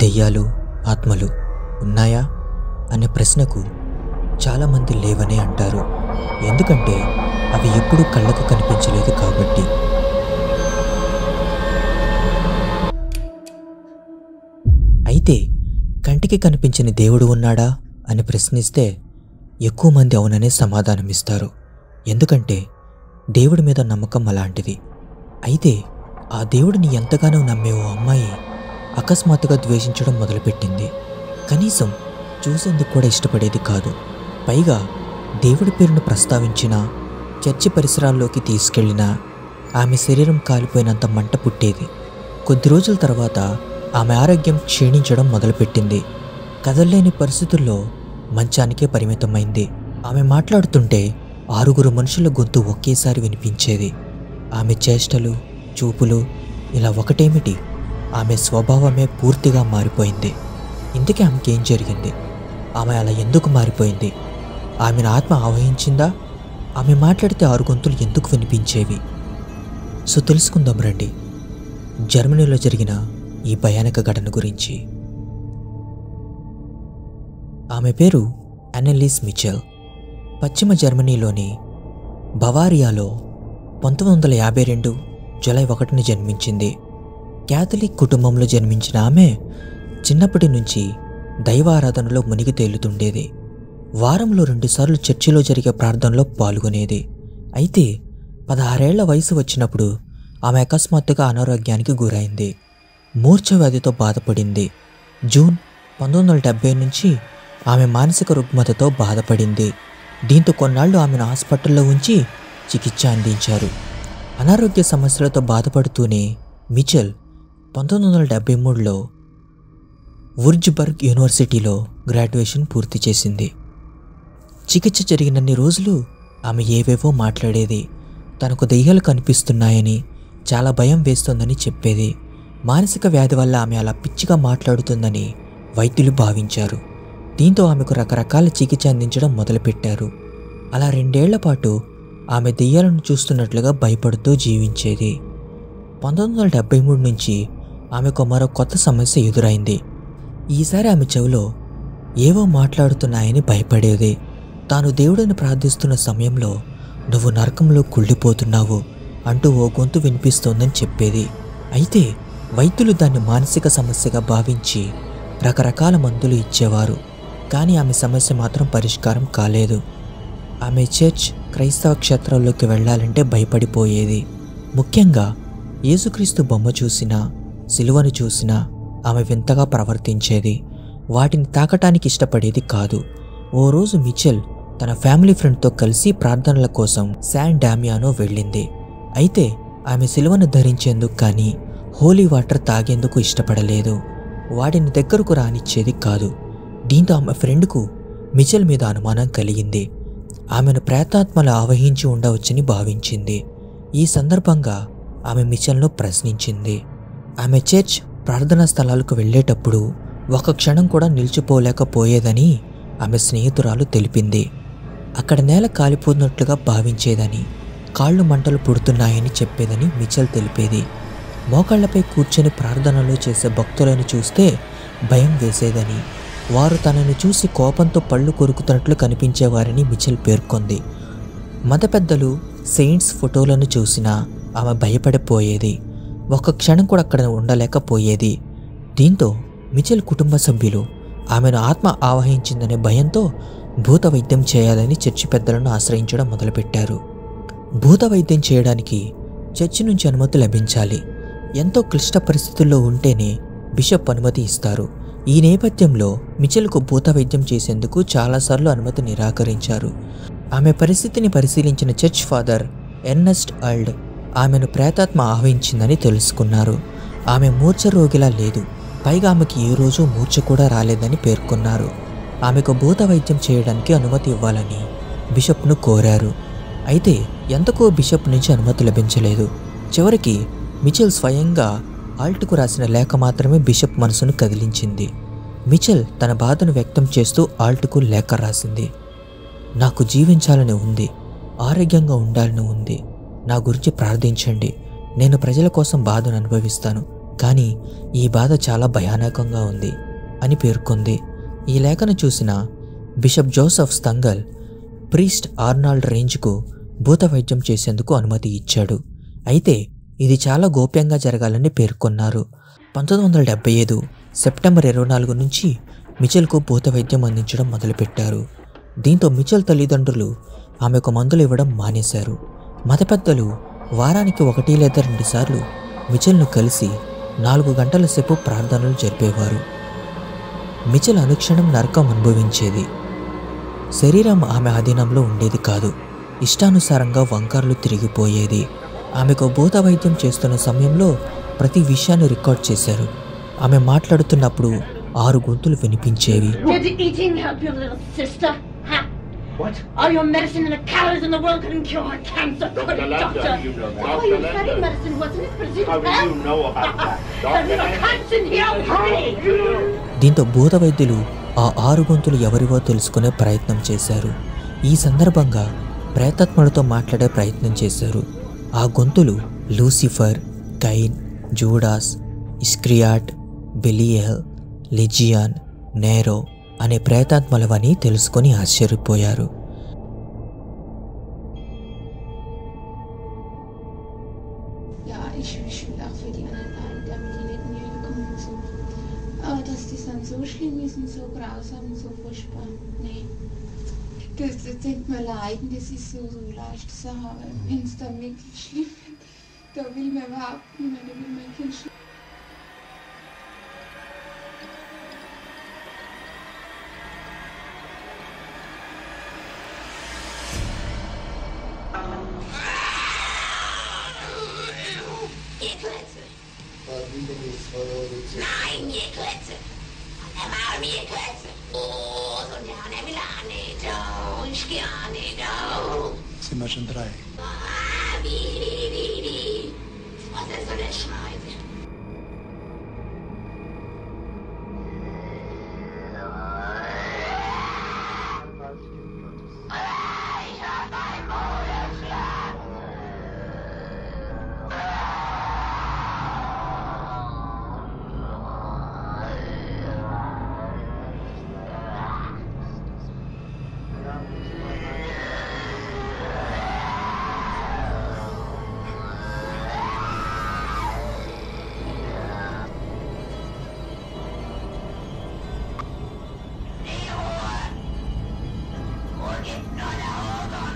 దెయ్యాలు ఆత్మలు ఉన్నాయా అనే ప్రశ్నకు చాలామంది లేవనే అంటారు ఎందుకంటే అవి ఎప్పుడూ కళ్ళకు కనిపించలేదు కాబట్టి అయితే కంటికి కనిపించిన దేవుడు ఉన్నాడా అని ప్రశ్నిస్తే ఎక్కువ మంది అవుననే సమాధానమిస్తారు ఎందుకంటే దేవుడి మీద నమ్మకం అలాంటిది అయితే ఆ దేవుడిని ఎంతగానో నమ్మే ఓ అమ్మాయి అకస్మాత్తుగా ద్వేషించడం మొదలుపెట్టింది కనీసం చూసేందుకు కూడా ఇష్టపడేది కాదు పైగా దేవుడి పేరును ప్రస్తావించినా చర్చి పరిసరాల్లోకి తీసుకెళ్లినా ఆమె శరీరం కాలిపోయినంత మంట పుట్టేది కొద్ది రోజుల తర్వాత ఆమె ఆరోగ్యం క్షీణించడం మొదలుపెట్టింది కదల్లేని పరిస్థితుల్లో మంచానికే పరిమితమైంది ఆమె మాట్లాడుతుంటే ఆరుగురు మనుషుల గొంతు ఒకేసారి వినిపించేది ఆమె చేష్టలు చూపులు ఇలా ఒకటేమిటి ఆమె స్వభావమే పూర్తిగా మారిపోయింది ఇంతకీ ఆమెకి ఏం జరిగింది ఆమె అలా ఎందుకు మారిపోయింది ఆమెను ఆత్మ ఆవహించిందా ఆమె మాట్లాడితే ఆరు గొంతులు ఎందుకు వినిపించేవి సో తెలుసుకుందాం రండి జర్మనీలో జరిగిన ఈ భయానక ఘటన గురించి ఆమె పేరు అనెలీస్ మిచెల్ పశ్చిమ జర్మనీలోని బవారియాలో పంతొమ్మిది వందల యాభై రెండు జూలై ఒకటిన జన్మించింది క్యాథలిక్ కుటుంబంలో జన్మించిన ఆమె చిన్నప్పటి నుంచి దైవారాధనలో మునిగి తేలుతుండేది వారంలో రెండుసార్లు చర్చిలో జరిగే ప్రార్థనలో పాల్గొనేది అయితే పదహారేళ్ల వయసు వచ్చినప్పుడు ఆమె అకస్మాత్తుగా అనారోగ్యానికి గురైంది మూర్ఛ వ్యాధితో బాధపడింది జూన్ పంతొమ్మిది వందల డెబ్బై నుంచి ఆమె మానసిక రుగ్మతతో బాధపడింది దీంతో కొన్నాళ్ళు ఆమెను హాస్పిటల్లో ఉంచి చికిత్స అందించారు అనారోగ్య సమస్యలతో బాధపడుతూనే మిచెల్ పంతొమ్మిది వందల డెబ్బై మూడులో వుర్జ్బర్గ్ యూనివర్సిటీలో గ్రాడ్యుయేషన్ పూర్తి చేసింది చికిత్స జరిగినన్ని రోజులు ఆమె ఏవేవో మాట్లాడేది తనకు దెయ్యాలు కనిపిస్తున్నాయని చాలా భయం వేస్తోందని చెప్పేది మానసిక వ్యాధి వల్ల ఆమె అలా పిచ్చిగా మాట్లాడుతుందని వైద్యులు భావించారు దీంతో ఆమెకు రకరకాల చికిత్స అందించడం మొదలుపెట్టారు అలా రెండేళ్ల పాటు ఆమె దెయ్యాలను చూస్తున్నట్లుగా భయపడుతూ జీవించేది పంతొమ్మిది వందల డెబ్బై మూడు నుంచి ఆమెకు మరో కొత్త సమస్య ఎదురైంది ఈసారి ఆమె చెవిలో ఏవో మాట్లాడుతున్నాయని భయపడేది తాను దేవుడిని ప్రార్థిస్తున్న సమయంలో నువ్వు నరకంలో కుళ్ళిపోతున్నావు అంటూ ఓ గొంతు వినిపిస్తోందని చెప్పేది అయితే వైద్యులు దాన్ని మానసిక సమస్యగా భావించి రకరకాల మందులు ఇచ్చేవారు కానీ ఆమె సమస్య మాత్రం పరిష్కారం కాలేదు ఆమె చర్చ్ క్రైస్తవ క్షేత్రాల్లోకి వెళ్ళాలంటే భయపడిపోయేది ముఖ్యంగా యేసుక్రీస్తు బొమ్మ చూసినా సిలువను చూసినా ఆమె వింతగా ప్రవర్తించేది వాటిని తాకటానికి ఇష్టపడేది కాదు ఓ రోజు మిచెల్ తన ఫ్యామిలీ ఫ్రెండ్తో కలిసి ప్రార్థనల కోసం శాన్ డామియానో వెళ్ళింది అయితే ఆమె సిలువను ధరించేందుకు కానీ హోలీ వాటర్ తాగేందుకు ఇష్టపడలేదు వాటిని దగ్గరకు రానిచ్చేది కాదు దీంతో ఆమె ఫ్రెండ్కు మిచెల్ మీద అనుమానం కలిగింది ఆమెను ప్రేతాత్మలు ఆవహించి ఉండవచ్చని భావించింది ఈ సందర్భంగా ఆమె మిచెల్ను ప్రశ్నించింది ఆమె చర్చ్ ప్రార్థనా స్థలాలకు వెళ్ళేటప్పుడు ఒక క్షణం కూడా నిలిచిపోలేకపోయేదని ఆమె స్నేహితురాలు తెలిపింది అక్కడ నేల కాలిపోతున్నట్లుగా భావించేదని కాళ్ళు మంటలు పుడుతున్నాయని చెప్పేదని మిచెల్ తెలిపేది మోకాళ్లపై కూర్చొని ప్రార్థనలు చేసే భక్తులను చూస్తే భయం వేసేదని వారు తనను చూసి కోపంతో పళ్ళు కొరుకుతున్నట్లు కనిపించేవారని మిచెల్ పేర్కొంది మత పెద్దలు సెయింట్స్ ఫోటోలను చూసినా ఆమె భయపడిపోయేది ఒక్క క్షణం కూడా అక్కడ ఉండలేకపోయేది దీంతో మిచెల్ కుటుంబ సభ్యులు ఆమెను ఆత్మ ఆవహించిందనే భయంతో భూత వైద్యం చేయాలని చర్చి పెద్దలను ఆశ్రయించడం మొదలుపెట్టారు భూత వైద్యం చేయడానికి చర్చి నుంచి అనుమతి లభించాలి ఎంతో క్లిష్ట పరిస్థితుల్లో ఉంటేనే బిషప్ అనుమతి ఇస్తారు ఈ నేపథ్యంలో మిచెల్కు భూత వైద్యం చేసేందుకు చాలాసార్లు అనుమతి నిరాకరించారు ఆమె పరిస్థితిని పరిశీలించిన చర్చ్ ఫాదర్ ఎర్నెస్ట్ అల్డ్ ఆమెను ప్రేతాత్మ ఆవహించిందని తెలుసుకున్నారు ఆమె మూర్ఛ రోగిలా లేదు పైగా ఆమెకి ఏ రోజు మూర్ఛ కూడా రాలేదని పేర్కొన్నారు ఆమెకు భూత వైద్యం చేయడానికి అనుమతి ఇవ్వాలని బిషప్ను కోరారు అయితే ఎంతకో బిషప్ నుంచి అనుమతి లభించలేదు చివరికి మిచెల్ స్వయంగా ఆల్ట్కు రాసిన లేఖ మాత్రమే బిషప్ మనసును కదిలించింది మిచెల్ తన బాధను వ్యక్తం చేస్తూ ఆల్ట్కు లేఖ రాసింది నాకు జీవించాలని ఉంది ఆరోగ్యంగా ఉండాలని ఉంది నా గురించి ప్రార్థించండి నేను ప్రజల కోసం బాధను అనుభవిస్తాను కానీ ఈ బాధ చాలా భయానకంగా ఉంది అని పేర్కొంది ఈ లేఖను చూసిన bishop Joseph Stangl priest Arnold రేంజ్కు భూత వైద్యం చేసేందుకు అనుమతి ఇచ్చాడు అయితే ఇది చాలా గోప్యంగా జరగాలని పేర్కొన్నారు పంతొమ్మిది వందల డెబ్బై ఐదు సెప్టెంబర్ ఇరవై నాలుగు నుంచి మిచెల్కు భూత వైద్యం అందించడం మొదలుపెట్టారు దీంతో మిచెల్ తల్లిదండ్రులు ఆమెకు మందులు ఇవ్వడం మానేశారు మత పెద్దలు వారానికి ఒకటి లేదా రెండు సార్లు మిచెల్ను కలిసి నాలుగు గంటల సేపు ప్రార్థనలు జరిపేవారు మిచెల్ అనుక్షణం నరకం అనుభవించేది శరీరం ఆమె ఆధీనంలో ఉండేది కాదు ఇష్టానుసారంగా వంకర్లు తిరిగిపోయేది ఆమెకు భూత వైద్యం చేస్తున్న సమయంలో ప్రతి విషయాన్ని రికార్డ్ చేశారు ఆమె మాట్లాడుతున్నప్పుడు ఆరు గొంతులు వినిపించేవి Did the eating help your little sister? Huh? What? All your medicine and the calories in the world couldn't cure her cancer, could Dr. it, Lambda, doctor? you know that. Oh, Dr. you Lambda. studied medicine, wasn't it? But it How didn't do help. you know about that? The Dr. little Lambda. cunts in here, hurry! దీంతో భూత వైద్యులు ఆ ఆరు గొంతులు ఎవరివో తెలుసుకునే ప్రయత్నం చేశారు ఈ సందర్భంగా ప్రేతాత్మలతో మాట్లాడే ప్రయత్నం చేశారు ఆ గొంతులు Lucifer Cain Judas Iscariot Belial Legion Nero అనే ప్రేతాత్మలవని తెలుసుకొని ఆశ్చర్యపోయారు Ja, ich, ich will auch für die anderen leiden, damit die nicht näher kommen und so. Aber dass das dann so schlimm ist und so grausam und so furchtbar, nee. Das, das denkt man leiden, das ist so, so eine leichte Sache, aber wenn es dann wirklich schlimm wird, da will man überhaupt nicht mehr, da will mein Kind schlimm. Nein, mir Klötze. Er war mir Klötze. Oh, so gerne will er nicht. Oh, ich gerne nicht. Oh. Sind wir schon drei? Ah, wie, wie, wie, wie. Was ist so eine Scheiße? Ich hab mein Maul erschlagen. Wo gibt nur der Ohren?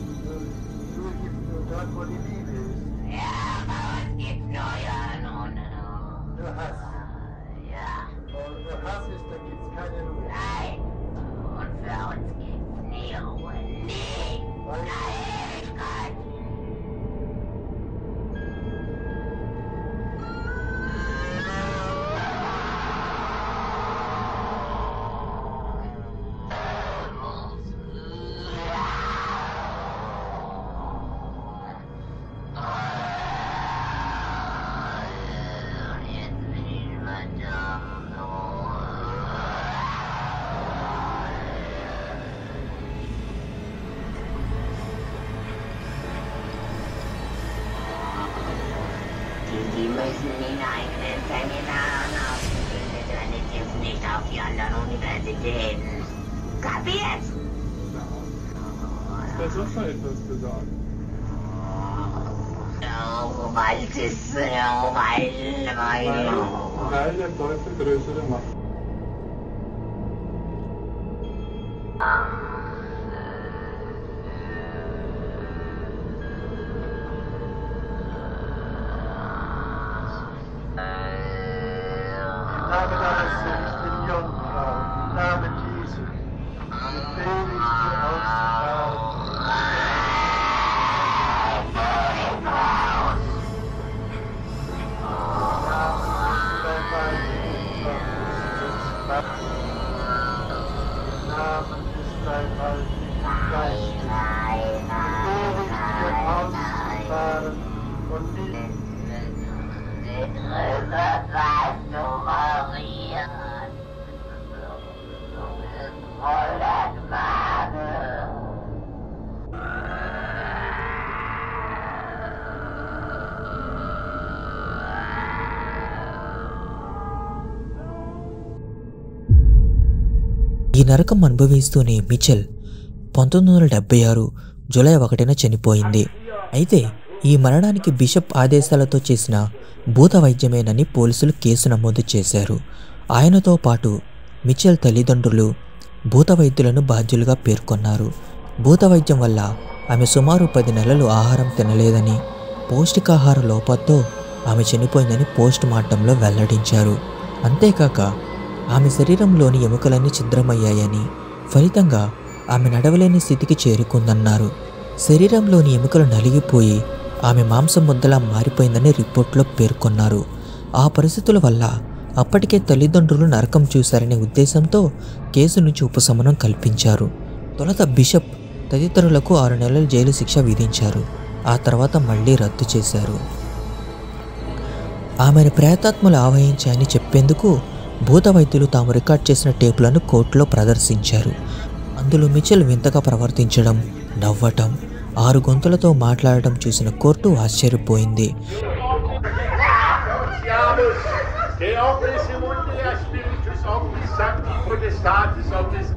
Dort, wo die Liebe ist. Ja, bei uns gibt's nur ja nun. Nur Hass. Ja, Wo nur Hass ist, da gibt's keine Ruhe. nein. Und für uns gibt's nie Ruhe. Nie. Keine Ewigkeit. Und jetzt bin ich verdammt. Die, die müssen in eigenen Seminaren ausgebildet werden, die dürfen nicht auf die anderen Universitäten. Kapiert? Da soll schon etwas zu sagen. Oh, bald ist, oh, bald, Weil, bald. weil der Teufel größere Macht. Im Namen deines Sohnes, den Jungfrau, im Namen Jesu, befehle ich dir auszufahren. Im Namen des dreifaltigen Geistes befehle ich dir auszufahren und nicht Magen. ఈ నరకం అనుభవిస్తూనే Mitchell పంతొమ్మిది వందల డెబ్బై ఆరు July ఒకటిన చనిపోయింది అయితే ఈ మరణానికి బిషప్ ఆదేశాలతో చేసిన భూత వైద్యమేనని పోలీసులు కేసు నమోదు చేశారు ఆయనతో పాటు మిచెల్ తల్లిదండ్రులు భూత వైద్యులను బాధ్యులుగా పేర్కొన్నారు భూత వైద్యం వల్ల ఆమె సుమారు పది నెలలు ఆహారం తినలేదని పౌష్టికాహార లోపంతో ఆమె చనిపోయిందని పోస్ట్ మార్టంలో వెల్లడించారు అంతేకాక ఆమె శరీరంలోని ఎముకలన్నీ ఛిద్రమయ్యాయని ఫలితంగా ఆమె నడవలేని స్థితికి చేరుకుందన్నారు శరీరంలోని ఎముకలు నలిగిపోయి ఆమె మాంసం ముద్దలా మారిపోయిందని రిపోర్ట్లో పేర్కొన్నారు ఆ పరిస్థితుల వల్ల అప్పటికే తల్లిదండ్రులు నరకం చూశారనే ఉద్దేశంతో కేసు నుంచి ఉపశమనం కల్పించారు తొలుత బిషప్ తదితరులకు ఆరు నెలల జైలు శిక్ష విధించారు ఆ తర్వాత మళ్ళీ రద్దు చేశారు ఆమెను ప్రేతాత్మలు ఆవహించాయని చెప్పేందుకు భూత వైద్యులు తాము రికార్డ్ చేసిన టేపులను కోర్టులో ప్రదర్శించారు అందులో మిచెల్ వింతగా ప్రవర్తించడం నవ్వటం ఆరు గొంతులతో మాట్లాడటం చూసిన కోర్టు ఆశ్చర్యపోయింది Tem esse mundo e espíritos, alguns santos, potestades, alguns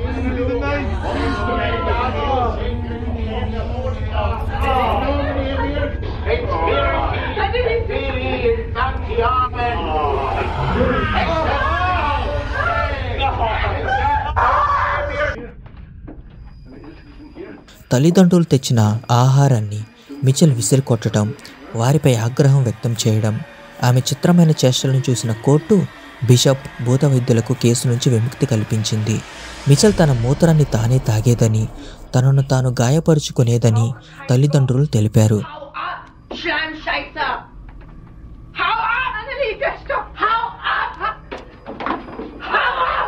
తల్లిదండ్రులు తెచ్చిన ఆహారాన్ని మిచెల్ విసిరి కొట్టడం వారిపై ఆగ్రహం వ్యక్తం చేయడం ఆమె చిత్రమైన చేష్టలను చూసిన కోర్టు బిషప్ భూత వైద్యులకు కేసు నుంచి విముక్తి కల్పించింది మిచెల్ తన మూత్రాన్ని తానే తాగేదని తనను తాను గాయపరుచుకునేదని తల్లిదండ్రులు తెలిపారు Schleimscheißer! Hau ab! Annelieke, stopp! Hau ab! Hau ab!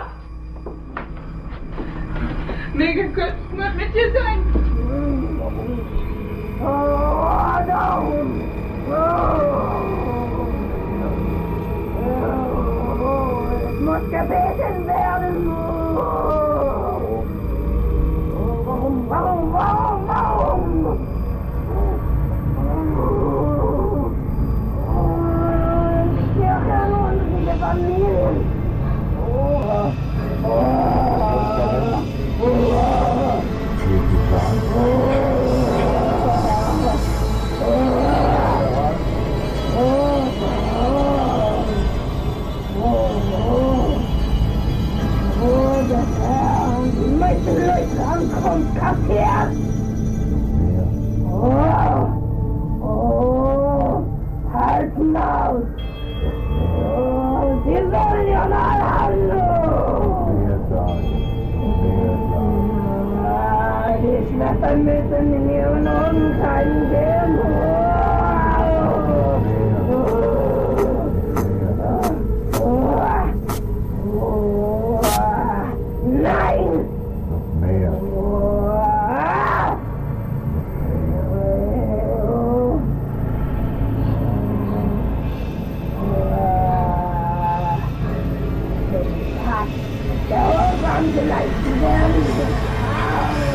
Mega kurz, muss mit dir sein! muss gebeten werden. Warum, warum, warum, warum? Die Kirche und die Familien. Oh, der Herr und die meisten Leute ankommen, kapiert? Oh, oh, halten aus. Oh, die sollen ja mal halten. Ah, Die Schnatter müssen in ihren Augen keinen geben. Oh, oh, Nein! Oh, Der Ohren geleistet werden.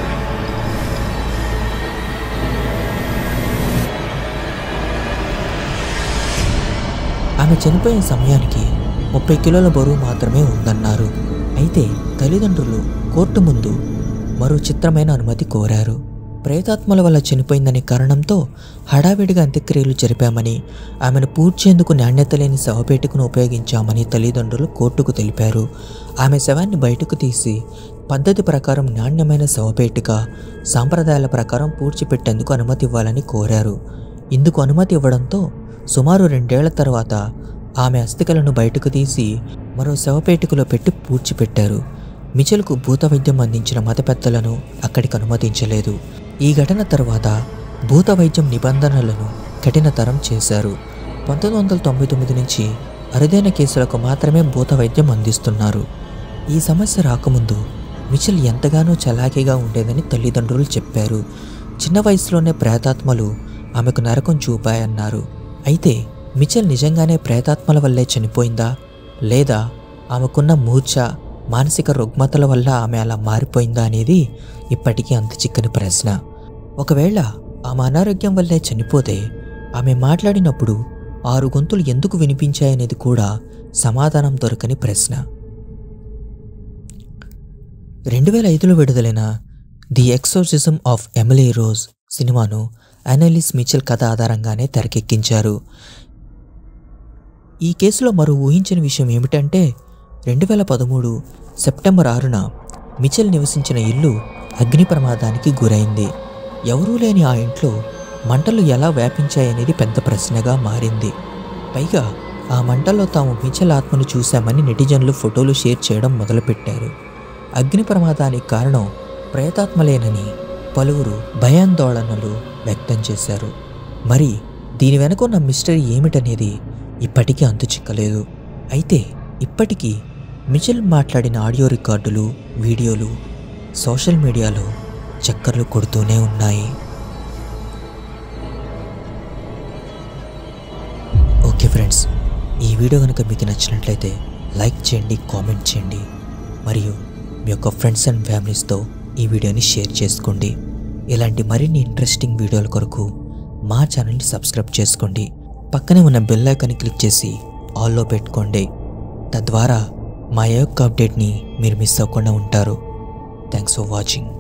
ఆమె చనిపోయే సమయానికి ముప్పై కిలోల బరువు మాత్రమే ఉందన్నారు అయితే తల్లిదండ్రులు కోర్టు ముందు మరో చిత్రమైన అనుమతి కోరారు ప్రేతాత్మల వల్ల చనిపోయిందనే కారణంతో హడావిడిగా అంత్యక్రియలు జరిపామని ఆమెను పూడ్చేందుకు నాణ్యత లేని శవపేటికను ఉపయోగించామని తల్లిదండ్రులు కోర్టుకు తెలిపారు ఆమె శవాన్ని బయటకు తీసి పద్ధతి ప్రకారం నాణ్యమైన శవపేటిక సాంప్రదాయాల ప్రకారం పూడ్చిపెట్టేందుకు అనుమతి ఇవ్వాలని కోరారు ఇందుకు అనుమతి ఇవ్వడంతో సుమారు రెండేళ్ల తర్వాత ఆమె అస్థికలను బయటకు తీసి మరో శవపేటికలో పెట్టి పూడ్చిపెట్టారు మిచెల్కు భూత వైద్యం అందించిన మత పెద్దలను అక్కడికి అనుమతించలేదు ఈ ఘటన తర్వాత భూత వైద్యం నిబంధనలను కఠినతరం చేశారు పంతొమ్మిది వందల తొంభై తొమ్మిది నుంచి అరుదైన కేసులకు మాత్రమే భూత వైద్యం అందిస్తున్నారు ఈ సమస్య రాకముందు మిచెల్ ఎంతగానో చలాకీగా ఉండేదని తల్లిదండ్రులు చెప్పారు చిన్న వయసులోనే ప్రేతాత్మలు ఆమెకు నరకం చూపాయన్నారు అయితే మిచెల్ నిజంగానే ప్రేతాత్మల వల్లే చనిపోయిందా లేదా ఆమెకున్న మూర్ఛ మానసిక రుగ్మతల వల్ల ఆమె అలా మారిపోయిందా అనేది ఇప్పటికీ అంత చిక్కని ప్రశ్న ఒకవేళ ఆమె అనారోగ్యం వల్లే చనిపోతే ఆమె మాట్లాడినప్పుడు ఆరు గొంతులు ఎందుకు వినిపించాయనేది కూడా సమాధానం దొరకని ప్రశ్న రెండు వేల ఐదులో విడుదలైన the Exorcism of Emily Rose సినిమాను అనలిస్ మిచెల్ కథ ఆధారంగానే తెరకెక్కించారు ఈ కేసులో మరో ఊహించని విషయం ఏమిటంటే రెండు వేల పదమూడు సెప్టెంబర్ ఆరున మిచెల్ నివసించిన ఇల్లు అగ్ని ప్రమాదానికి గురైంది ఎవరూ లేని ఆ ఇంట్లో మంటలు ఎలా వ్యాపించాయనేది పెద్ద ప్రశ్నగా మారింది పైగా ఆ మంటల్లో తాము మిచెల్ ఆత్మను చూశామని నెటిజన్లు ఫోటోలు షేర్ చేయడం మొదలుపెట్టారు అగ్ని ప్రమాదానికి కారణం ప్రేతాత్మలేనని పలువురు భయాందోళనలు వ్యక్తం చేశారు మరి దీని వెనుక ఉన్న మిస్టరీ ఏమిటనేది ఇప్పటికీ అంతు చిక్కలేదు అయితే ఇప్పటికీ మిచెల్ మాట్లాడిన ఆడియో రికార్డులు వీడియోలు సోషల్ మీడియాలో చక్కర్లు కొడుతూనే ఉన్నాయి ఓకే ఫ్రెండ్స్ ఈ వీడియో కనుక మీకు నచ్చినట్లయితే లైక్ చేయండి కామెంట్ చేయండి మరియు మీ యొక్క ఫ్రెండ్స్ అండ్ ఫ్యామిలీస్తో ఈ వీడియోని షేర్ చేసుకోండి ఇలాంటి మరిన్ని ఇంట్రెస్టింగ్ వీడియోల కొరకు మా ఛానల్ని సబ్స్క్రైబ్ చేసుకోండి పక్కనే ఉన్న బెల్ ఐకాన్ని క్లిక్ చేసి ఆల్లో పెట్టుకోండి తద్వారా మా యొక్క అప్డేట్ని మీరు మిస్ అవ్వకుండా ఉంటారు థ్యాంక్స్ ఫర్ వాచింగ్